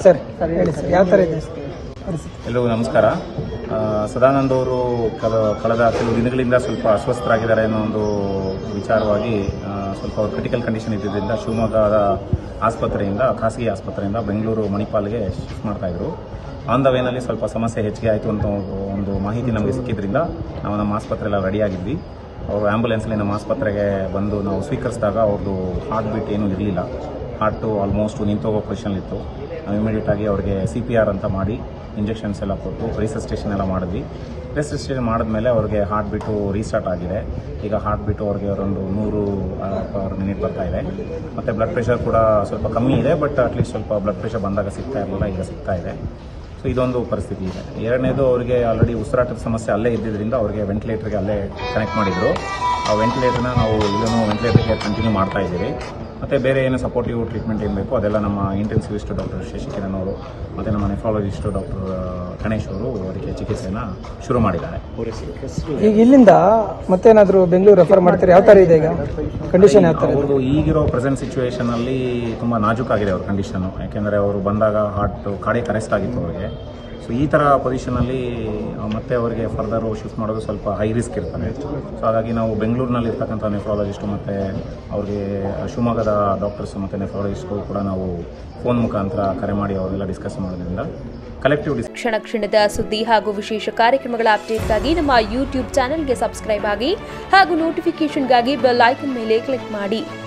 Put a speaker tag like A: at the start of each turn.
A: sir ಹೇಳಿ sir ಯಾವ ಥರ ಇದೆ ಪರಿಸ್ಥಿತಿ
B: ಎಲ್ಲರಿಗೂ ನಮಸ್ಕಾರ ಆ, ಸದಾನಂದ್ ಅವರು ಕಲ ಕಳೆದ ಕೆಲವು ದಿನಗಳಿಂದ ಸ್ವಲ್ಪ ಅಸ್ವಸ್ಥರಾಗಿದ್ದಾರೆ ಅನ್ನೋ ಒಂದು ವಿಚಾರವಾಗಿ ಆ, ಸ್ವಲ್ಪ ಅವ್ರು ಕ್ರಿಟಿಕಲ್ ಕಂಡೀಷನ್ ಇದ್ದಿದ್ದರಿಂದ ಶಿವಮೊಗ್ಗದ ಆಸ್ಪತ್ರೆಯಿಂದ ಖಾಸಗಿ ಆಸ್ಪತ್ರೆಯಿಂದ ಬೆಂಗಳೂರು ಮಣಿಪಾಲ್ಗೆ ಶಿಫ್ಟ್ ಮಾಡ್ತಾ ಇದ್ರು ಆನ್ ದ ವೇನಲ್ಲಿ ಸ್ವಲ್ಪ ಸಮಸ್ಯೆ ಹೆಚ್ಚಿಗೆ ಆಯಿತು ಅಂತ ಒಂದು ಮಾಹಿತಿ ನಮಗೆ ಸಿಕ್ಕಿದ್ರಿಂದ ನಾವು ನಮ್ಮ ಆಸ್ಪತ್ರೆ ಎಲ್ಲ ರೆಡಿಯಾಗಿದ್ವಿ ಅವರು ಆ್ಯಂಬುಲೆನ್ಸಲ್ಲಿ ನಮ್ಮ ಆಸ್ಪತ್ರೆಗೆ ಬಂದು ನಾವು ಸ್ವೀಕರಿಸಿದಾಗ ಅವ್ರದ್ದು ಹಾರ್ಟ್ ಬೀಟ್ ಏನೂ ಇರಲಿಲ್ಲ ಹಾರ್ಟು ಆಲ್ಮೋಸ್ಟ್ ನಿಂತೋಗೋ ಪೊಸಿಷನ್ಲಿತ್ತು ನಾವು ಇಮಿಡಿಯೇಟ್ ಆಗಿ ಅವ್ರಿಗೆ ಸಿ ಪಿ ಆರ್ ಅಂತ ಮಾಡಿ ಇಂಜೆಕ್ಷನ್ಸ್ ಎಲ್ಲ ಕೊಟ್ಟು ರಿಸಸ್ಟೇಷನ್ ಎಲ್ಲ ಮಾಡಿದ್ವಿ ರಿಸಸ್ಟೇಷನ್ ಮಾಡಿದ್ಮೇಲೆ ಅವ್ರಿಗೆ ಹಾರ್ಟ್ ಬಿಟ್ಟು ರೀಸ್ಟಾರ್ಟ್ ಆಗಿದೆ ಈಗ ಹಾರ್ಟ್ ಬಿಟ್ಟು ಅವ್ರಿಗೆ ಒಂದು ನೂರು ಪರ್ ಮಿನಿಟ್ ಬರ್ತಾ ಇದೆ ಮತ್ತು ಬ್ಲಡ್ ಪ್ರೆಷರ್ ಕೂಡ ಸ್ವಲ್ಪ ಕಮ್ಮಿ ಇದೆ ಬಟ್ ಅಟ್ಲೀಸ್ಟ್ ಸ್ವಲ್ಪ ಬ್ಲಡ್ ಪ್ರೆಷರ್ ಬಂದಾಗ ಸಿಗ್ತಾ ಇರಲಿಲ್ಲ ಈಗ ಸಿಗ್ತಾ ಇದೆ ಸೊ ಇದೊಂದು ಪರಿಸ್ಥಿತಿ ಇದೆ ಎರಡನೇದು ಅವರಿಗೆ ಆಲ್ರೆಡಿ ಉಸಿರಾಟದ ಸಮಸ್ಯೆ ಅಲ್ಲೇ ಇದ್ದಿದ್ದರಿಂದ ಅವರಿಗೆ ವೆಂಟಿಲೇಟರ್ಗೆ ಅಲ್ಲೇ ಕನೆಕ್ಟ್ ಮಾಡಿದ್ರು ಆ ವೆಂಟಿಲೇಟರ್ನ ನಾವು ಇದನ್ನು ವೆಂಟಿಲೇಟರ್ಗೆ ಕಂಟಿನ್ಯೂ ಮಾಡ್ತಾ ಇದ್ದೀವಿ ಮತ್ತು ಬೇರೆ ಏನು ಸಪೋರ್ಟಿವ್ ಟ್ರೀಟ್ಮೆಂಟ್ ಏನು ಬೇಕೋ ಅದೆಲ್ಲ ನಮ್ಮ ಇಂಟೆನ್ಸಿವಿಸ್ಟ್ ಡಾಕ್ಟರ್ ಶಶಿಕಿರಣ್ ಅವರು ಮತ್ತು ನಮ್ಮ ನೆಫ್ರಾಲಜಿಸ್ಟ್ ಡಾಕ್ಟರ್ ಗಣೇಶ್ ಅವರು ಅವರಿಗೆ ಚಿಕಿತ್ಸೆಯನ್ನು ಶುರು ಮಾಡಿದ್ದಾರೆ
A: ಈಗ ಇಲ್ಲಿಂದ ಮತ್ತೇನಾದರೂ ಬೆಂಗಳೂರು ರೆಫರ್ ಮಾಡ್ತಾರೆ ಯಾವ ಥರ ಇದೆ ಈಗ ಕಂಡೀಷನ್ ಯಾವ ಥರ ಇದೆ
B: ಅವ್ರದ್ದು ಈಗಿರೋ ಪ್ರೆಸೆಂಟ್ ಸಿಚುವೇಶನ್ ಅಲ್ಲಿ ತುಂಬಾ ನಾಜೂಕಾಗಿದೆ ಅವ್ರ ಕಂಡೀಷನ್ ಯಾಕೆಂದ್ರೆ ಅವರು ಬಂದಾಗ ಹಾರ್ಟ್ ಕಾರ್ಡಿಯಕ್ ಅರೆಸ್ಟ್ ಆಗಿತ್ತು ಅವರಿಗೆ ಸೊ ಈ ಥರ ಪೊಸಿಷನಲ್ಲಿ ಮತ್ತೆ ಅವರಿಗೆ ಫರ್ದರ್ ಶಿಫ್ಟ್ ಮಾಡೋದು ಸ್ವಲ್ಪ ಹೈ ರಿಸ್ಕ್ ಇರ್ತಾರೆ ಸೊ ಹಾಗಾಗಿ ನಾವು ಬೆಂಗಳೂರಿನಲ್ಲಿ ಇರ್ತಕ್ಕಂಥ ನೆಫ್ರಾಲಜಿಸ್ಟು ಮತ್ತು ಅವ್ರಿಗೆ ಶಿವಮೊಗ್ಗದ ಡಾಕ್ಟರ್ಸ್ ಮತ್ತು ನೆಫ್ರಾಲಜಿಸ್ಟ್ಗಳು ಕೂಡ ನಾವು ಫೋನ್ ಮುಖಾಂತರ ಕರೆ ಮಾಡಿ ಅವರೆಲ್ಲ ಡಿಸ್ಕಸ್ ಮಾಡೋದ್ರಿಂದ ಕಲೆಕ್ಟಿವ್ ಡಿಸ್
C: ಕ್ಷಣ ಕ್ಷಣದ ಸುದ್ದಿ ಹಾಗೂ ವಿಶೇಷ ಕಾರ್ಯಕ್ರಮಗಳ ಅಪ್ಡೇಟ್ಗಾಗಿ ನಮ್ಮ ಯೂಟ್ಯೂಬ್ ಚಾನೆಲ್ಗೆ ಸಬ್ಸ್ಕ್ರೈಬ್ ಆಗಿ ಹಾಗೂ ನೋಟಿಫಿಕೇಷನ್ಗಾಗಿ ಬೆಲ್ ಐಕನ್ ಮೇಲೆ ಕ್ಲಿಕ್ ಮಾಡಿ